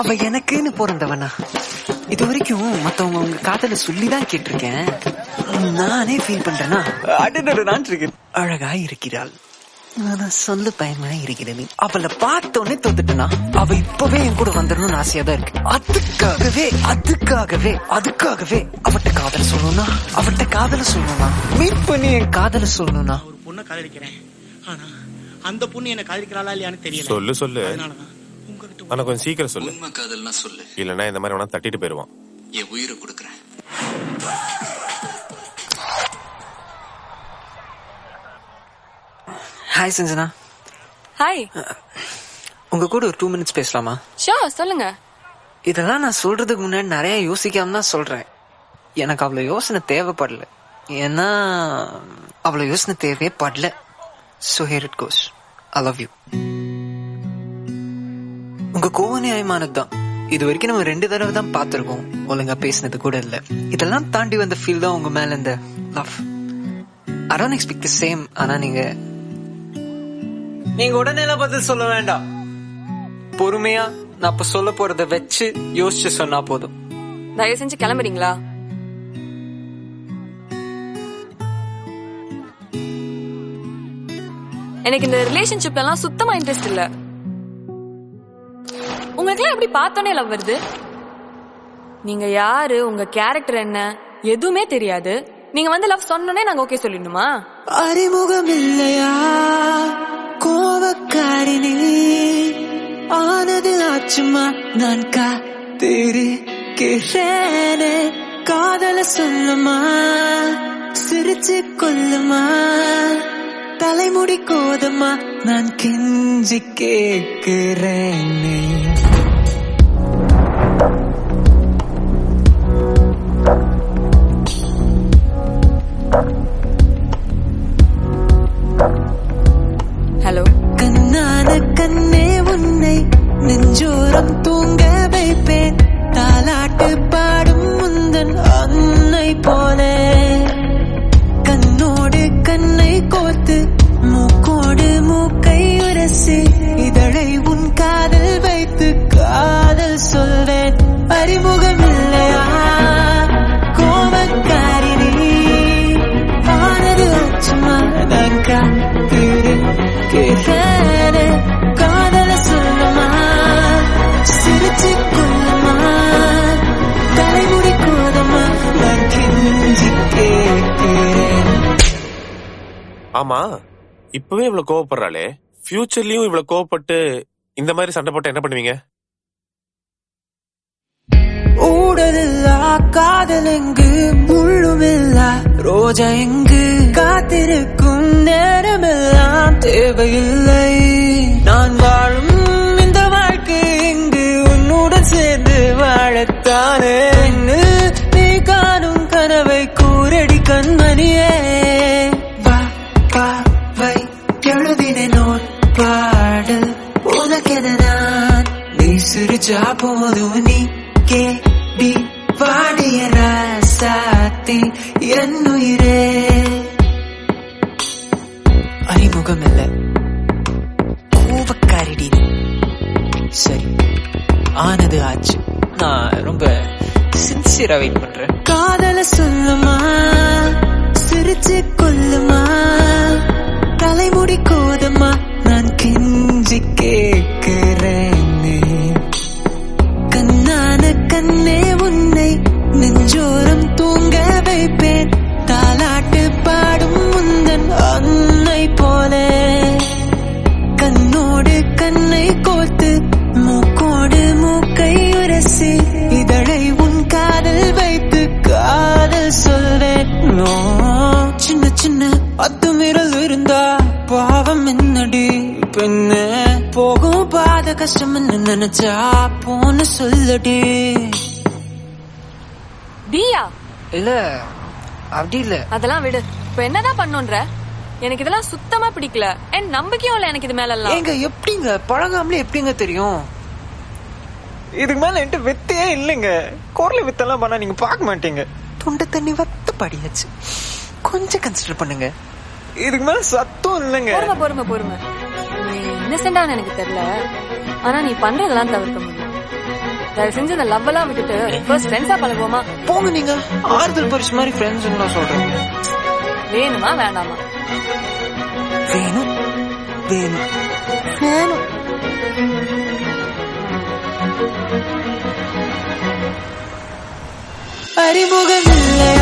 அவ எனக்குன்னு பிறந்தவனா இது வரைக்கும் மத்தவங்க உங்க காதல சொல்லிதான் கேட்டிருக்கேன் நானே ஃபீல் பண்றேனா அடடட நான் இருக்கேன் அழகா இருக்கிறாள் ஆனா சொல்ல பயமா இருக்கிறது அவளை பார்த்த உடனே தோத்துட்டனா அவ இப்பவே என் கூட வந்துடணும்னு ஆசையா தான் இருக்கு அதுக்காகவே அதுக்காகவே அதுக்காகவே அவட்ட காதல சொல்லணும்னா அவட்ட காதல சொல்லணும்னா மீட் பண்ணி என் காதல சொல்லணும்னா ஒரு பொண்ணை காதலிக்கிறேன் ஆனா அந்த பொண்ணு என்ன காதலிக்கிறாளா இல்லையான்னு தெரியல சொல்லு சொல்லு அதனாலதான் உங்ககிட்ட ஆனா கொஞ்சம் சீக்கிரம் சொல்லு உண்மை காதல்னா சொல்லு இல்லன்னா இந்த மாதிரி வேணா தட்டிட்டு போயிருவான் என் உயிரை கொடுக்குறேன் ஹாய் சஞ்சனா ஹாய் உங்க கூட ஒரு டூ மினிட்ஸ் பேசலாமா ஷோர் சொல்லுங்க இதெல்லாம் நான் சொல்றதுக்கு முன்னாடி நிறைய யோசிக்காம தான் சொல்றேன் எனக்கு அவ்வளவு யோசனை தேவைப்படல ஏன்னா அவ்வளவு யோசனை தேவையே படல so here it goes I love you உங்க கோவ நியாயமானது தான் இது வரைக்கும் நம்ம ரெண்டு தடவை தான் பார்த்திருக்கோம் ஒழுங்கா பேசினது கூட இல்ல இதெல்லாம் தாண்டி வந்த ஃபீல் தான் உங்க மேல இந்த love I don't expect the same ஆனா நீங்க நீங்க உடனே எல்லாம் பதில் சொல்ல வேண்டாம் பொறுமையா நான் இப்ப சொல்ல போறத வச்சு யோசிச்சு சொன்னா போதும் தயவு செஞ்சு கிளம்புறீங்களா எனக்கு இந்த ரிலேஷன்ஷிப்ல எல்லாம் சுத்தமா இன்ட்ரெஸ்ட் இல்ல உங்களுக்கு எப்படி பார்த்தோன்னே லவ் வருது நீங்க யாரு உங்க கேரக்டர் என்ன எதுவுமே தெரியாது நீங்க வந்து லவ் சொன்னோனே நாங்க ஓகே சொல்லிடணுமா அறிமுகம் இல்லையா கோவக்காரினே ஆனது ஆச்சுமா நான் காத்திருக்கிறேனே காதல சொல்லுமா சிரிச்சு கொல்லுமா தலைமுடி கோதமா நான் கெஞ்சி கேட்கிறேனே ஹலோ கண்ணான கண்ணே உன்னை நெஞ்சோரம் தூங்க வைப்பேன் தாலாட்டு பாடும் முந்தன் அன்னை போல கண்ணோடு கண்ணை கோர்த்து மூக்கோடு மூக்கை உரசி இதழை உன் காதல் வைத்து காதல் சொல்வேன் அறிமுகம் இல்லையா கோபக்காரினி ஆனது அச்சுமா நான் காத்திருக்கிறேனே காதல சொல்லுமா சிரிச்சு கொள்ளுமா தலைமுடி கோதமா நான் கெஞ்சி கேட்கிறேன் ஆமா இப்பவே இவ்வளவு கோவப்படுறாளே ஃபியூச்சர்லயும் இவ்வளவு கோவப்பட்டு இந்த மாதிரி சண்டை போட்டு என்ன பண்ணுவீங்க ஊடலில்லா காதல் எங்கு முள்ளுமில்லா ரோஜா எங்கு காத்திருக்கும் நேரமெல்லாம் தேவையில்லை நான் வாழும் இந்த வாழ்க்கை எங்கு உன்னுடன் சேர்ந்து வாழத்தானே என்னில் நீ காணும் கனவை கூரடி கண்மணியே வா வா வை எழுதினோன் பாடல் உனக்கென நான் நீ சிரிச்சா போதும் நீ கேடி வாடிய ராசாத்தி என் உயிரே அறிமுகம் இல்ல கோபக்காரிடி நீ. சரி ஆனது ஆச்சு நான் ரொம்ப சின்சியரா வெயிட் பண்றேன் காதல சொல்லுமா சிரிச்சு கொல்லுமா தலைமுடி கோதமா நான் கெஞ்சி கேட்கிறேனே கண்ணான கண்ணே உன்னை நெஞ்சோரம் தூங்க வைப்பேன் தாலாட்டு பாடும் முந்தன் அன்னை போல கண்ணோடு கண்ணை கோர்த்து மூக்கோடு மூக்கை உரசி இதழை உன் காதல் வைத்து காதல் சொல்வேன் நோ, சின்ன சின்ன அத்துமீறல் இருந்தா பாவம் என்னடி பெண்ணே போகும் பாத கஷ்டம் என்ன நினைச்சா போன்னு சொல்லடி பியா இல்ல அப்படி இல்ல அதெல்லாம் விடு இப்ப என்னதான் பண்ணுன்ற எனக்கு இதெல்லாம் சுத்தமா பிடிக்கல என் நம்பிக்கையும் இல்ல எனக்கு இது மேல எல்லாம் ஏங்க எப்படிங்க பழகாமலே எப்படிங்க தெரியும் இதுக்கு மேல என்கிட்ட வித்தையே இல்லைங்க குரல் வித்தெல்லாம் பண்ணா நீங்க பார்க்க மாட்டீங்க தொண்டை தண்ணி வத்த படியாச்சு கொஞ்சம் கன்சிடர் பண்ணுங்க இதுக்கு மேல சத்தம் இல்லைங்க பொறுமை பொறுமை பொறுமை நீ இன்னசென்டான எனக்கு தெரியல ஆனா நீ பண்றதெல்லாம் தவிர்க்க முடியும் தயவு செஞ்சு இந்த லவ் எல்லாம் விட்டுட்டு ஃபர்ஸ்ட் ஃப்ரெண்ட்ஸா பழகுவோமா போங்க நீங்க ஆறுதல் பரிசு மாதிரி ஃப்ரெண்ட்ஸ் சொல்றேன் வேணுமா வேண்டாமா வேணும் வேணும் வேணும் அறிமுகம் இல்லை